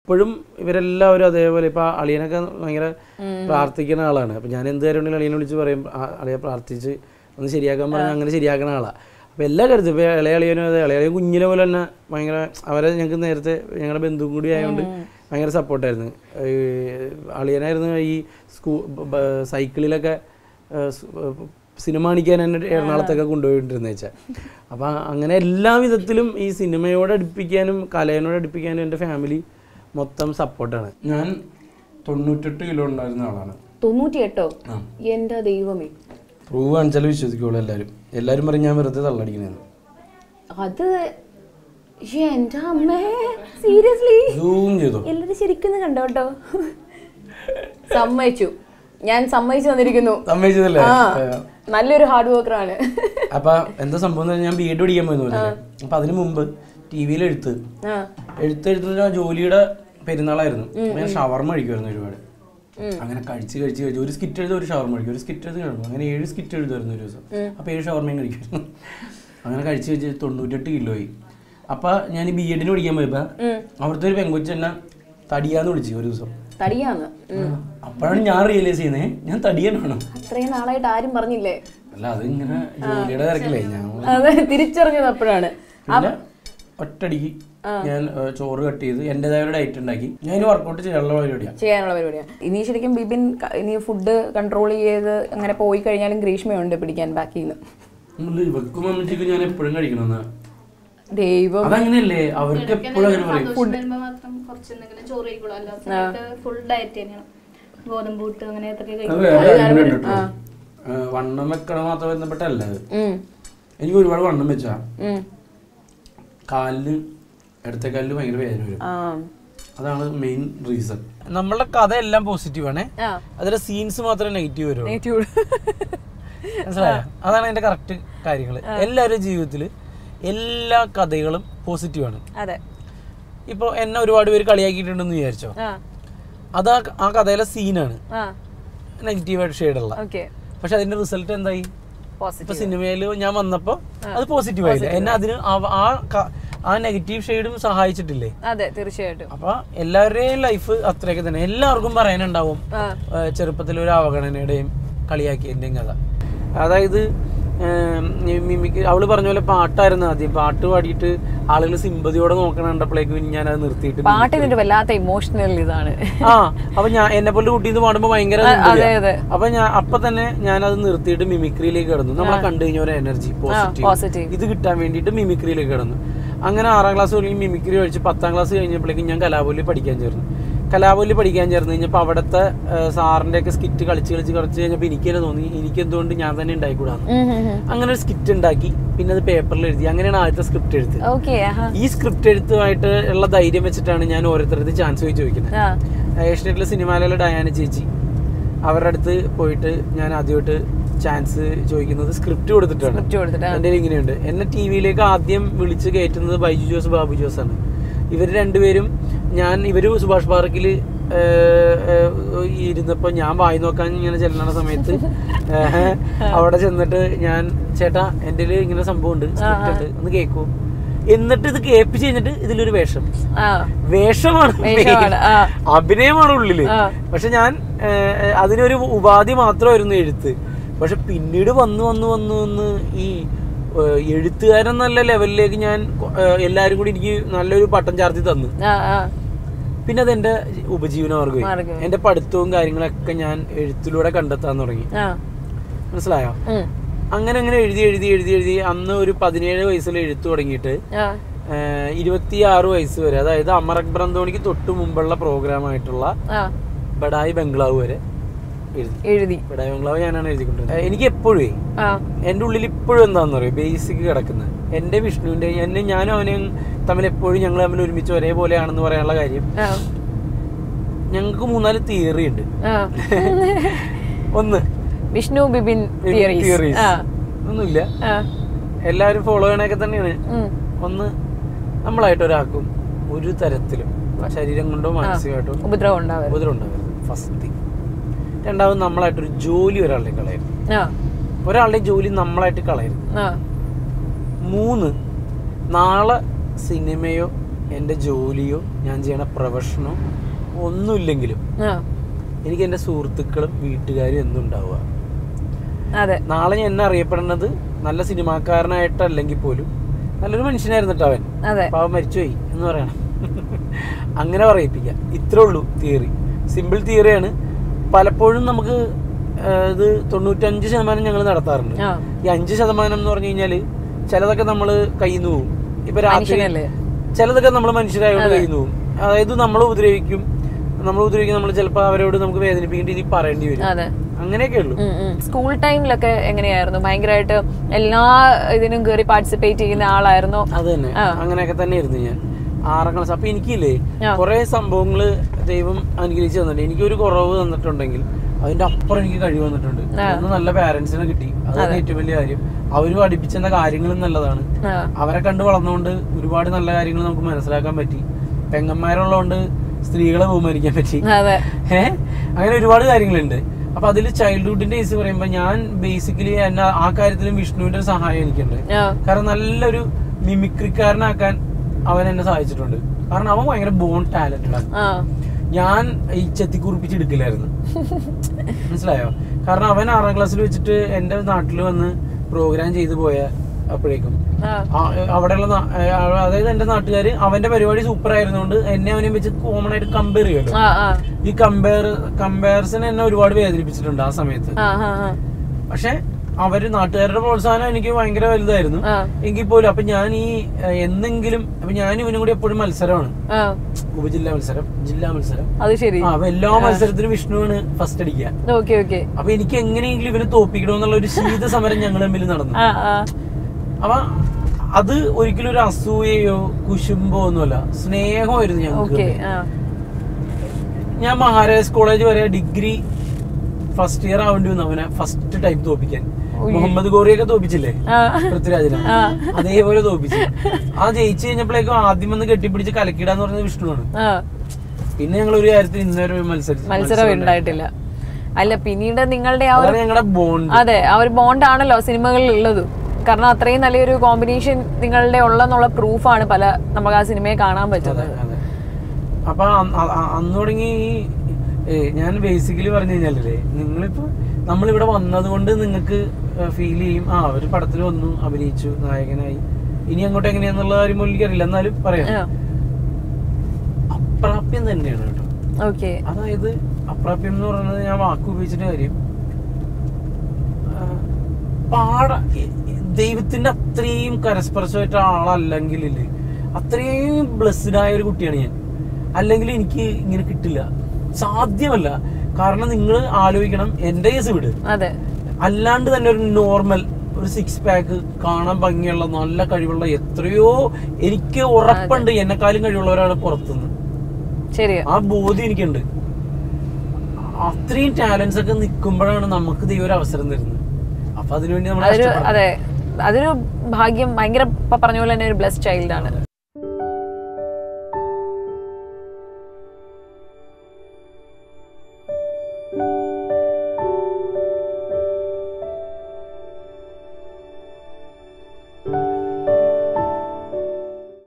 ഇപ്പോഴും ഇവരെല്ലാവരും അതേപോലെ ഇപ്പൊ ആ അളിയനൊക്കെ ഭയങ്കര പ്രാർത്ഥിക്കുന്ന ആളാണ് അപ്പൊ ഞാൻ എന്ത് കാര്യം ഉണ്ടെങ്കിലും അളിയനെ വിളിച്ച് പറയും "ആ, അളിയെ പ്രാർത്ഥിച്ച് ഒന്ന് ശരിയാക്കാൻ പറഞ്ഞാൽ അങ്ങനെ ശരിയാക്കുന്ന ആളാ അപ്പൊ എല്ലാ കാര്യത്തിലും ഇപ്പൊ ഇളയ അളിയനും അതെ ഇളയ അളിയൻ കുഞ്ഞിനെ പോലെ തന്നെ ഭയങ്കര അവരെ ഞങ്ങൾക്ക് നേരത്തെ ഞങ്ങളുടെ ബന്ധുവും കൂടി ആയതുകൊണ്ട് ഭയങ്കര സപ്പോർട്ടായിരുന്നു അളിയനായിരുന്നു ഈ സ്കൂ ബ- സൈക്കിളിലൊക്കെ ഏഹ് സ് സിനിമ കാണിക്കാൻ എന്നെ എറണാകുളത്തൊക്കെ കൊണ്ടുപോയിട്ടിരുന്ന വെച്ചാൽ അപ്പം അങ്ങനെ എല്ലാ വിധത്തിലും ഈ സിനിമയോട് അടുപ്പിക്കാനും കലയോട് അടുപ്പിക്കാനും എൻ്റെ ഫാമിലി മൊത്തം സപ്പോർട്ടാണ് ഞാൻ തൊണ്ണൂറ്റെട്ട് കിലോ ഉണ്ടായിരുന്ന ആളാണ് തൊണ്ണൂറ്റിയെട്ടോ ആ എന്റെ ദൈവമേ പ്രൂവ് കാണിച്ചാലും വിശ്വസിക്കുള്ളൂ എല്ലാവരും എല്ലാവരും പറയും ഞാൻ വെറുതെ തള്ളടിക്കണേന്ന് അത് എന്റെ അമ്മേ സീരിയസ്ലി സൂം ചെയ്തു എല്ലാരും ശരിക്കും ഒന്ന് കണ്ടോ കേട്ടോ സമ്മതിച്ചു ഞാൻ സമ്മതിച്ചു വന്നിരിക്കുന്നു സമ്മതിച്ചതല്ലേ ആ നല്ലൊരു ഹാർഡ് വർക്കറാണ് അപ്പൊ എന്താ സംഭവം എന്ന് പറഞ്ഞാൽ ഞാൻ ബി എഡ് പഠിക്കാൻ പോയെന്ന് പറഞ്ഞില്ലേ അപ്പൊ അതിന് മുമ്പ് ടി വിയിൽ എഴുത്ത് ആ എഴുത്തെഴുത്ത് ഞാൻ ജോലിയുടെ പെരുന്നാളായിരുന്നു അപ്പൊ ഞാൻ ഷവർമ കഴിക്കുമായിരുന്നു ഒരുപാട് അങ്ങനെ കഴിച്ച് കഴിച്ച് കഴിച്ച് ഒരു സ്കിറ്റ് എഴുതും ഒരു ഷവർമ കഴിക്കും ഒരു സ്കിറ്റ് എഴുതും കഴിക്കും അങ്ങനെ ഏഴ് സ്കിറ്റ് എഴുതുമായിരുന്നു ഒരു ദിവസം അപ്പൊ ഏഴ് ഷവർമയും കഴിക്കും അങ്ങനെ കഴിച്ച് കഴിച്ച് തൊണ്ണൂറ്റെട്ട് കിലോയി അപ്പൊ ഞാൻ ബി എഡിന് പഠിക്കാൻ പോയപ്പോ അവിടുത്തെ ഒരു പെങ്കൊച്ച് എന്നെ തടിയാന്ന് വിളിച്ചു ഒരു ദിവസം തടിയാന്ന് ഉം. അപ്പോഴാണ് ഞാൻ റിയലൈസ് ചെയ്യുന്നത് ഞാൻ തടിയാനാണ് അത്രയും നാളായിട്ട് ആരും പറഞ്ഞില്ലേ അല്ല അത് ഇങ്ങനെ ജോലിയുടെ തിരക്കില്ലേ ഞാൻ അതെ തിരിച്ചറിഞ്ഞത് അപ്പോഴാണ് പിന്നെ ഒറ്റടിക്ക് ഞാൻ ഏഹ്, ചോറ് കട്ട് ചെയ്ത് എന്റേതായ ഒരു ഡയറ്റ് ഉണ്ടാക്കി ഞാൻ ഇനി വർക്കൗട്ട് ചെയ്യാനുള്ള പരിപാടിയാണ് ചെയ്യാനുള്ള പരിപാടിയാണ് ഇനി ശരിക്കും ബിബിൻ ക- ഇനി ഫുഡ് കൺട്രോൾ ചെയ്ത് അങ്ങനെ പോയി കഴിഞ്ഞാലും ഗ്രീഷ്മയുണ്ട് പിടിക്കാൻ ബാക്കിൽ നിന്ന് ഇവക്കും അമ്മച്ചിക്കും ഞാൻ എപ്പോഴും കഴിക്കണമെന്ന് ദൈവം അതങ്ങനെയല്ലേ അവർക്ക് എപ്പോഴും അങ്ങനെ പറയും സന്തോഷം വരുമ്പോ മാത്രം കുറച്ച് എന്തെങ്കിലും ചോറ് കഴിക്കുള്ളൂ അല്ലാത്ത ഫുൾ ഡയറ്റ് തന്നെയാണ് ഗോതമ്പ് കൂട്ട് അങ്ങനത്തെ അത് കഴിക്കും വേറെ കാര്യം കൂടി ഉണ്ട് കേട്ടോ. ഏഹ്, വണ്ണം വെക്കണം മാത്രം ബന്ധപ്പെട്ടല്ല അത് ഉം, എനിക്ക് ഒരുപാട് വണ്ണം വെച്ചാ ഉം. കാലിന് ഇടത്തെ കാലിന് ഭയങ്കര വേദന വരും ആ അതാണ് മെയിൻ റീസൺ നമ്മളുടെ കഥ എല്ലാം പോസിറ്റീവ് ആണ് ആ അതിലെ സീൻസ് മാത്രമേ നെഗറ്റീവ് വരുള്ളൂ നെഗറ്റീവ് മനസ്സിലായോ അതാണ് അതിന്റെ കറക്റ്റ് കാര്യങ്ങൾ എല്ലാവരുടെ ജീവിതത്തിൽ എല്ലാ കഥകളും പോസിറ്റീവാണ് അതെ ഇപ്പോൾ എന്നെ ഒരുപാട് പേര് കളിയാക്കിയിട്ടുണ്ടെന്ന് വിചാരിച്ചോ ആ അത് ആ- ആ കഥയിലെ സീനാണ് ആ നെഗറ്റീവായിട്ട് ഷെയ്ഡുള്ള ഓക്കെ പക്ഷെ അതിന്റെ റിസൾട്ട് എന്തായി ഇപ്പൊ പോസിറ്റീവ് സിനിമയിൽ ഞാൻ വന്നപ്പോ അത് പോസിറ്റീവ് ആയില്ല എന്നെ അതിന് ആ- ആ ക- ആ നെഗറ്റീവ് ഷെയ്ഡും സഹായിച്ചിട്ടില്ലേ അതെ തീർച്ചയായിട്ടും അപ്പൊ എല്ലാവരുടെയും ലൈഫ് അത്രയൊക്കെ തന്നെ എല്ലാവർക്കും പറയാനുണ്ടാവും ആ ഏഹ് ചെറുപ്പത്തിൽ ഒരു അവഗണനയുടെയും കളിയാക്കിയതിന്റെയും കഥ അതായത് ഏം, ഈ മിമിക്ക് അവള് പറഞ്ഞ പോലെ പാട്ടായിരുന്നു ആദ്യം പാട്ട് പാടിയിട്ട് ആളുകൾ സിമ്പതിയോടെ നോക്കണ കണ്ടപ്പോഴേക്കും ഞാൻ അത് നിർത്തിയിട്ട് പാട്ട് ഇതിന്റെ വല്ലാത്ത ഇമോഷണൽ ഇതാണ് ആ അപ്പൊ ഞാൻ എന്നെ പോലെ കുട്ടി ഇത് പാടുമ്പോ ഭയങ്കര അതെ സിമ്പതിയാ. അതെ അപ്പൊ ഞാൻ അപ്പൊ തന്നെ ഞാൻ അത് നിർത്തിയിട്ട് മിമിക്രിയിലേക്ക് കിടന്നു നമ്മളെ കണ്ടു കഴിഞ്ഞ ഒരു എനർജി പോസിറ്റീവ് പോസിറ്റീവ് ഇത് കിട്ടാൻ വേണ്ടിയിട്ട് മിമിക്രിയിലേക്ക് കിടന്നു അങ്ങനെ ആറാം ക്ലാസ് കഴിഞ്ഞ് മിമിക്രി കഴിച്ച് പത്താം ക്ലാസ് കഴിഞ്ഞപ്പോഴേക്കും ഞാൻ കലാപൊലി പഠിക്കാൻ ചേർന്നു കലാപൊലി പഠിക്കാൻ ചേർന്ന് കഴിഞ്ഞപ്പോൾ അവിടുത്തെ സാറിന്റെ ഒക്കെ സ്കിറ്റ് കളിച്ച് കളിച്ച് കളിച്ച് കഴിഞ്ഞപ്പോൾ എനിക്ക് തന്നെ തോന്നി എനിക്ക് എന്തുകൊണ്ട് ഞാൻ തന്നെ ഉണ്ടായിക്കൂടാന്ന് അങ്ങനെ ഒരു സ്കിറ്റ് ഉണ്ടാക്കി പിന്നെ അത് പേപ്പറിൽ എഴുതി അങ്ങനെയാണ് ആദ്യത്തെ സ്ക്രിപ്റ്റ് എഴുത്ത് ഓക്കെ ഈ സ്ക്രിപ്റ്റ് എഴുത്തുമായിട്ട് ഉള്ള ധൈര്യം വെച്ചിട്ടാണ് ഞാൻ ഓരോരുത്തരുടെ ചാൻസ് പോയി ചോദിക്കുന്നത് ആ ഏഷ്യനെറ്റിലെ സിനിമയിലുള്ള ഡയാന ചേച്ചി അവരുടെ അടുത്ത് പോയിട്ട് ഞാൻ ആദ്യമായിട്ട് ചാൻസ് ചോദിക്കുന്നത് സ്ക്രിപ്റ്റ് കൊടുത്തിട്ടാണ് സ്ക്രിപ്റ്റ് കൊടുത്തിട്ട് എൻ്റെ ഇങ്ങനെയുണ്ട് എന്നെ ടി വിയിലേക്ക് ആദ്യം വിളിച്ച് കയറ്റുന്നത് ബൈജു ജോസ് ബാബു ജോസ് ആണ് ഇവർ രണ്ടുപേരും ഞാൻ ഇവര് സുഭാഷ് പാർക്കിൽ ഇരുന്നപ്പോൾ ഞാൻ വായി നോക്കാൻ ഇങ്ങനെ ചെല്ലണ സമയത്ത് ഏഹ്, അവിടെ ചെന്നിട്ട് ഞാൻ ചേട്ടാ എൻ്റെ കയ്യില് ഇങ്ങനെ സംഭവം ഉണ്ട് സ്ക്രിപ്റ്റ് ഉണ്ട് ഒന്ന് കേൾക്കൂ എന്നിട്ട് ഇത് കേൾപ്പിച്ച് കഴിഞ്ഞിട്ട് ഇതിലൊരു വേഷം ആ വേഷമാണ് വേഷമാണ്, ആ. അഭിനയമാണ് ഉള്ളില് ആ. പക്ഷെ ഞാൻ ഏഹ്, അതിനൊരു ഉപാധി മാത്രമായിരുന്നു എഴുത്ത് പക്ഷെ പിന്നീട് വന്ന് വന്ന് വന്ന് വന്ന് ഈ ഏഹ്, എഴുത്തുകാരൻ നല്ല ലെവലിലേക്ക് ഞാൻ ഏഹ്, എല്ലാരും കൂടി എനിക്ക് നല്ലൊരു പട്ടം ചാർത്തി തന്നു ആ ആ പിന്നെ അതെന്റെ ഉപജീവനമാർഗ്ഗമായി മാർഗ്ഗം. എന്റെ പഠിത്തവും കാര്യങ്ങളൊക്കെ ഞാൻ എഴുത്തിലൂടെ കണ്ടെത്താൻ തുടങ്ങി ആ മനസ്സിലായോ ഉം. അങ്ങനെ അങ്ങനെ എഴുതി എഴുതി എഴുതി എഴുതി അന്ന് ഒരു പതിനേഴ് വയസ്സിൽ എഴുത്തു തുടങ്ങിയിട്ട് ആ ഏഹ്, ഇരുപത്തിയാറ് വയസ്സ് വരെ അതായത് അമർ അക്ബർ അന്തോണിക്ക് തൊട്ട് മുമ്പുള്ള പ്രോഗ്രാം ആയിട്ടുള്ള ആ ബഡായി ബംഗ്ലാവ് വരെ എഴുതി എഴുതി ബഡായി ബംഗ്ലാവ് ഞാനാണ് എഴുതിക്കൊണ്ടിരുന്നത് ഏഹ്, എനിക്ക് എപ്പോഴും ആ എൻ്റെ ഉള്ളിൽ ഇപ്പോഴും എന്താണെന്ന് അറിയോ ബേസിക് കിടക്കുന്നത് എൻ്റെ വിഷ്ണുവിൻ്റെ എന്നെ ഞാനും അവനെയും തമ്മിൽ എപ്പോഴും ഞങ്ങൾ തമ്മിൽ ഒരുമിച്ച് ഒരേപോലെയാണെന്ന് പറയാനുള്ള കാര്യം ആ ഞങ്ങൾക്ക് മൂന്നാല് തിയറി ഉണ്ട് ആ ഒന്ന് വിഷ്ണു ബിബിൻ തിയറീസ് തിയറീസ് ആ ഒന്നുമില്ല ആ എല്ലാവരും ഫോളോ ചെയ്യണൊക്കെ തന്നെയാണ് ഉം. ഒന്ന് നമ്മളായിട്ട് ഒരാൾക്കും ഒരു തരത്തിലും ശരീരം കൊണ്ടോ മാനസികമായിട്ടോ ഉപദ്രവം ഉണ്ടാവരുത് ഉപദ്രവം ഉണ്ടാവരുത് ഫസ്റ്റ് തിങ് രണ്ടാമത് നമ്മളായിട്ടൊരു ജോലി ഒരാളുടെ കളയരുത് ആ ഒരാളുടെ ജോലി നമ്മളായിട്ട് കളയരുത് ആ മൂന്ന് നാളെ സിനിമയോ എൻ്റെ ജോലിയോ ഞാൻ ചെയ്യണ പ്രൊഫഷനോ ഒന്നുമില്ലെങ്കിലും ആ, എനിക്ക് എൻ്റെ സുഹൃത്തുക്കളും വീട്ടുകാരും എന്നും ഉണ്ടാവുക അതെ നാളെ ഞാൻ എന്നെ അറിയപ്പെടുന്നത് നല്ല സിനിമാക്കാരനായിട്ടല്ലെങ്കിൽ പോലും നല്ലൊരു മനുഷ്യനായിരുന്നു കേട്ടോ അവൻ അതെ പാവം മരിച്ചുപോയി എന്ന് പറയണം അങ്ങനെ പറയിപ്പിക്കാം ഇത്രേ ഉള്ളൂ തിയറി സിമ്പിൾ തിയറിയാണ് പലപ്പോഴും നമുക്ക് ആ, ഇത് തൊണ്ണൂറ്റഞ്ച് ശതമാനം ഞങ്ങൾ നടത്താറുണ്ട് ആ ഈ അഞ്ച് ശതമാനം എന്ന് പറഞ്ഞു കഴിഞ്ഞാല് ചിലതൊക്കെ നമ്മൾ കയ്യിൽ നിന്ന് പോകും ഇപ്പൊ രാത്രി മനുഷ്യനല്ലേ? ചിലതൊക്കെ നമ്മൾ മനുഷ്യരായോണ്ട് കയ്യിൽ നിന്ന് പോകും അതായത് നമ്മൾ ഉപദ്രവിക്കും നമ്മൾ ഉപദ്രവിക്കും നമ്മൾ ചിലപ്പോൾ അവരോട് നമുക്ക് വേദനിപ്പിക്കേണ്ട രീതി പറയേണ്ടി വരും അതെ അങ്ങനെയൊക്കെ ഉള്ളൂ ഉം, ഉം. സ്കൂൾ ടൈമിലൊക്കെ എങ്ങനെയായിരുന്നു ഭയങ്കരമായിട്ട് എല്ലാ ഇതിനും കയറി പാർട്ടിസിപ്പേറ്റ് ചെയ്യുന്ന ആളായിരുന്നു അത് തന്നെ ആ. അങ്ങനെയൊക്കെ തന്നെയായിരുന്നു ഞാൻ ആറാം ക്ലാസ് അപ്പൊ എനിക്കില്ലേ ആ. കുറെ സംഭവങ്ങള് ദൈവം അനുഗ്രഹിച്ച് തന്നിട്ടുണ്ട് എനിക്കൊരു കുറവ് തന്നിട്ടുണ്ടെങ്കിൽ അതിന്റെ അപ്പുറം എനിക്ക് കഴിവ് വന്നിട്ടുണ്ട് ഒന്ന് നല്ല പാരന്റ്സിനെ കിട്ടി അതാണ് ഏറ്റവും വലിയ കാര്യം അവര് പഠിപ്പിച്ചെന്ന കാര്യങ്ങളും നല്ലതാണ് ആ, അവരെ കണ്ട് വളർന്നുകൊണ്ട് ഒരുപാട് നല്ല കാര്യങ്ങൾ നമുക്ക് മനസ്സിലാക്കാൻ പറ്റി പെങ്ങന്മാരുള്ളതുകൊണ്ട് സ്ത്രീകളെ ബഹുമാനിക്കാൻ പറ്റി അതെ ഏ അങ്ങനെ ഒരുപാട് കാര്യങ്ങളുണ്ട് അപ്പൊ അതിൽ ചൈൽഡ്ഹുഡിന്റെ കേസ് പറയുമ്പോൾ ഞാൻ ബേസിക്കലി എന്നെ ആ കാര്യത്തിലും വിഷ്ണുവിന്റെ ഒരു സഹായം എനിക്കുണ്ട് ആ, കാരണം നല്ലൊരു മിമിക്രിക്കാരനാക്കാൻ അവൻ എന്നെ സഹായിച്ചിട്ടുണ്ട് കാരണം അവൻ ഭയങ്കര ബോൺ ടാലന്റഡ് ആണ് ആ, ഞാൻ ഈ ചെത്തിക്കുറിപ്പിച്ചെടുക്കില്ലായിരുന്നു മനസ്സിലായോ കാരണം അവൻ ആറാം ക്ലാസ്സിൽ വെച്ചിട്ട് എന്റെ നാട്ടിൽ വന്ന് പ്രോഗ്രാം ചെയ്തു പോയ അപ്പോഴേക്കും ആ, ആ- അവിടെയുള്ള നാ- ആ, അതായത് എന്റെ നാട്ടുകാര് അവന്റെ പരിപാടി സൂപ്പർ ആയിരുന്നുകൊണ്ട് എന്നെ അവനെയും വെച്ച് കോമൺ ആയിട്ട് കമ്പയർ ചെയ്യുമല്ലോ ആ, ആ, ഈ കമ്പയർ കമ്പാരിസൺ എന്നെ ഒരുപാട് വേദനിപ്പിച്ചിട്ടുണ്ട് ആ സമയത്ത് ആ, ആ, ആ, പക്ഷെ അവര് നാട്ടുകാരുടെ പ്രോത്സാഹനം എനിക്ക് ഭയങ്കര വലുതായിരുന്നു ആ, എങ്കിൽ പോലും അപ്പൊ ഞാൻ ഈ ഏഹ്, എന്തെങ്കിലും അപ്പൊ ഞാൻ ഇവനും കൂടി എപ്പോഴും മത്സരമാണ് ആ, ഉപജില്ലാ മത്സരം ജില്ലാ മത്സരം അത് ശരി ആ, അപ്പൊ എല്ലാ മത്സരത്തിലും വിഷ്ണുവാണ് ഫസ്റ്റ് അടിക്കുക ഓക്കെ ഓക്കെ അപ്പൊ എനിക്ക് എങ്ങനെയെങ്കിലും ഇവനെ തോപ്പിക്കണമെന്നുള്ള ഒരു ശീത സമരം ഞങ്ങൾ തമ്മിൽ നടന്നു ആ ആ അപ്പൊ അത് ഒരിക്കലും ഒരു അസൂയയോ കുശുമ്പോ ഒന്നുമല്ല സ്നേഹമായിരുന്നു ഓക്കെ ഞങ്ങൾക്ക് ആ ഞാൻ മഹാരാജാസ് കോളേജ് വരെ ഡിഗ്രി ഫസ്റ്റ് ഇയർ ആവേണ്ടി വന്നു അവനെ ഫസ്റ്റ് ടൈം തോപ്പിക്കാൻ മുഹമ്മദ് ഗോറിയൊക്കെ തോപ്പിച്ചില്ലേ ആ പൃഥ്വിരാജിനെ ആ. അതേപോലെ തോപ്പിച്ചു ആ ജയിച്ചു കഴിഞ്ഞപ്പോഴേക്കും ആദ്യം വന്ന് കെട്ടിപ്പിടിച്ച് കലക്കിടാന്ന് പറഞ്ഞത് വിഷ്ണുവാണ് ആ പിന്നെ ഞങ്ങൾ ഒരു കാര്യത്തിൽ ഇന്നൊരു മത്സരം മത്സരം ഉണ്ടായിട്ടില്ല അല്ല പിന്നീട് നിങ്ങളുടെ ആ ഒരു അതാണ് ഞങ്ങളുടെ ബോണ്ട് അതെ ആ ഒരു ബോണ്ടാണല്ലോ സിനിമകളിൽ ഉള്ളത് കാരണം അത്രയും നല്ലൊരു കോമ്പിനേഷൻ നിങ്ങളുടെ ഉള്ളെന്നുള്ള പ്രൂഫാണ് പല നമുക്ക് ആ സിനിമയെ കാണാൻ അതെ പറ്റുന്നത് അതെ അപ്പൊ അ- അ- അ- അന്ന് തുടങ്ങി ഈ ഏ, ഞാൻ ബേസിക്കലി പറഞ്ഞു കഴിഞ്ഞാലേ നിങ്ങളിപ്പോ നമ്മളിവിടെ വന്നത് കൊണ്ട് നിങ്ങൾക്ക് ഫീൽ ചെയ്യും ആ ഒരു പടത്തിൽ വന്നു അഭിനയിച്ചു നായകനായി ഇനി അങ്ങോട്ട് എങ്ങനെയാന്നുള്ള കാര്യം പോലും എനിക്കറിയില്ല എന്നാലും പറയാം അപ്രാപ്യം തന്നെയാണ് കേട്ടോ ഓക്കെ അതായത് അപ്രാപ്യം എന്ന് പറയുന്നത് ഞാൻ വാക്ക് ഉപയോഗിച്ചിട്ട് കാര്യം ആ, പാട ഈ- ഈ ദൈവത്തിന്റെ അത്രയും കരസ്പർശമായിട്ട ആളല്ലെങ്കിൽ അത്രയും ബ്ലെസ്ഡ് ആയ ഒരു കുട്ടിയാണ് ഞാൻ അല്ലെങ്കിൽ എനിക്ക് ഇങ്ങനെ കിട്ടില്ല സാധ്യമല്ല കാരണം നിങ്ങൾ ആലോചിക്കണം എന്റെ കേസ് വിട് അതെ അല്ലാണ്ട് തന്നെ ഒരു നോർമൽ ഒരു സിക്സ് പാക്ക് കാണാൻ ഭംഗിയുള്ള നല്ല കഴിവുള്ള എത്രയോ എനിക്ക് ഉറപ്പുണ്ട് എന്നെക്കാളും കഴിവുള്ളവരാണ് പുറത്തുനിന്ന് ശരിയാ ആ ബോധ്യം എനിക്കുണ്ട് അത്രയും ടാലൻസ് ഒക്കെ നിൽക്കുമ്പോഴാണ് നമുക്ക് ദൈവം ഒരു അവസരം തരുന്നത് അപ്പൊ അതിനുവേണ്ടി നമ്മൾ അതൊരു അതെ അതൊരു ഭാഗ്യം ഭയങ്കര ഇപ്പൊ പറഞ്ഞ പോലെ തന്നെ ഒരു ബ്ലസ് ചൈൽഡ് ആണ്